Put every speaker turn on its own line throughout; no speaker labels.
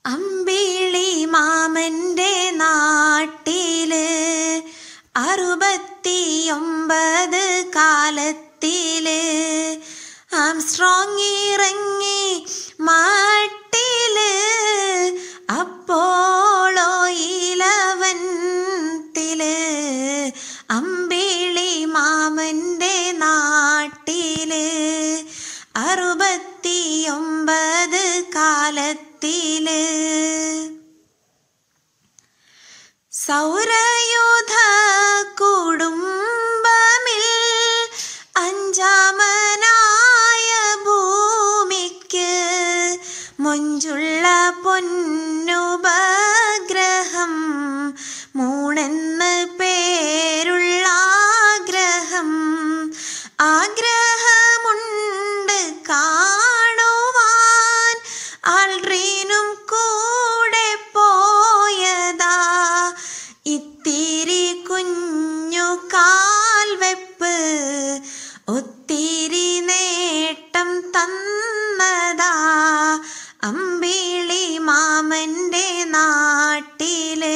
അമ്പിളി മാമന്റെ നാട്ടില് അറുപത്തിയൊമ്പത് കാലത്തില് ആംസ്ട്രോങ് ഇറങ്ങി മാട്ടില് അപ്പോളോ ഇലവൻത്തില് അമ്പിളി മാമന്റെ നാട്ടില് അറുപത്തിയൊമ്പത് കാലത്തില് സൗരയൂഥ കുടുംബമിൽ അഞ്ചാമനായ ഭൂമിക്ക് മൊഞ്ചുള്ള പൊന്നുപഗ്രഹം മൂണെന്ന് പേരുള്ള ആഗ്രഹം ആഗ്രഹമുണ്ട് കാണുവാൻ ആൾട്രീനും കൂടെ പോയതാ ഇത്തിരി കുഞ്ഞു കാൽവെപ്പ് ഒത്തിരി നേട്ടം തന്നതാ അമ്പിളി മാമന്റെ നാട്ടില്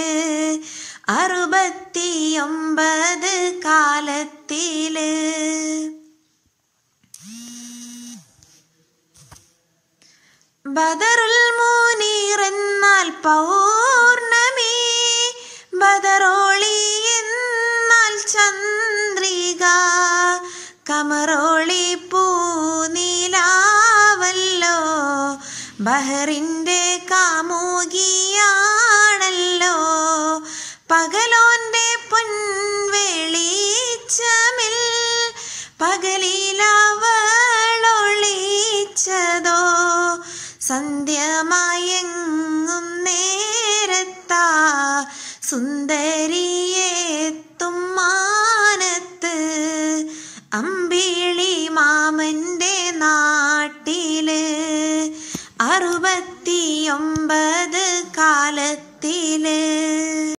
അറുപത്തിയൊമ്പത് കാലത്തില് ബദറുൽ മുനീർ എന്നാൽ പൗർണമി ബദറോളി എന്നാൽ ചന്ദ്രിക കമറോളി പൂനിലാവല്ലോ ബഹറിൻ്റെ കാമുകിയാണല്ലോ പകലോന്റെ പൊൻവെളിച്ചമിൽ പകലിലവളൊളിച്ചതോ സന്ധ്യമയങ്ങും നേരത്താ സുന്ദരിയെത്തും മാനത്ത് അമ്പിളി മാമന്റെ നാട്ടില് അറുപത്തിയൊമ്പത് കാലത്തില്